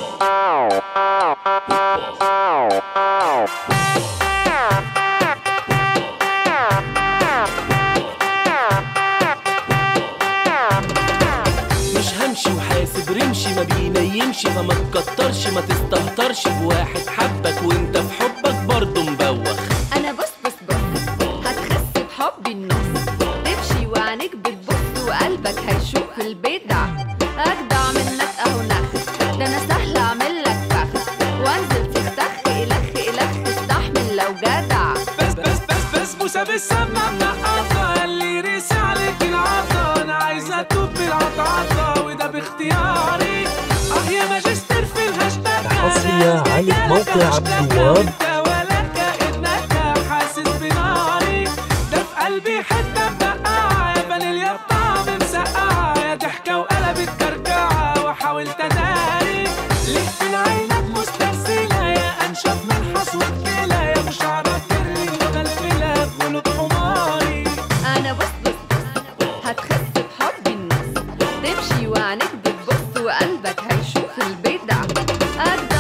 مش همشي وحاسب رمشي ما بينيمش فما تكترش ما تستهترش بواحد حبك وانت في حبك برضه مبوخ انا بص بص بص هتخس بحبي النص تمشي وعينيك بتبص وقلبك هيشوف البدع اجدع منك اهو نخ ده انا سهل اعمل لك فخ وانزل تختخ الخ الخ تستحمل لو جدع بس بس بس بس بوسه بالسما منقطه اللي ريس عليك العطا انا عايز اتوب بالعطعطه وده باختياري اه يا ماجستير في الهاشتاج حصرية على موقع عبد الوهاب انت ولا كانك حاسس بناري ده في قلبي حته مبقعه يا فانيليا بطعم مسقعه يا ضحكه وقلبت كركعه وحاولت اداري ليه في عينك مسترسله يا انشف من حصوة كلى يا مش عارف كرلي مغلفله غلب حماري انا بص بص بص هتخس بحبي النص تمشي وعينيك بتبص وقلبك هيشوف البدع اجدع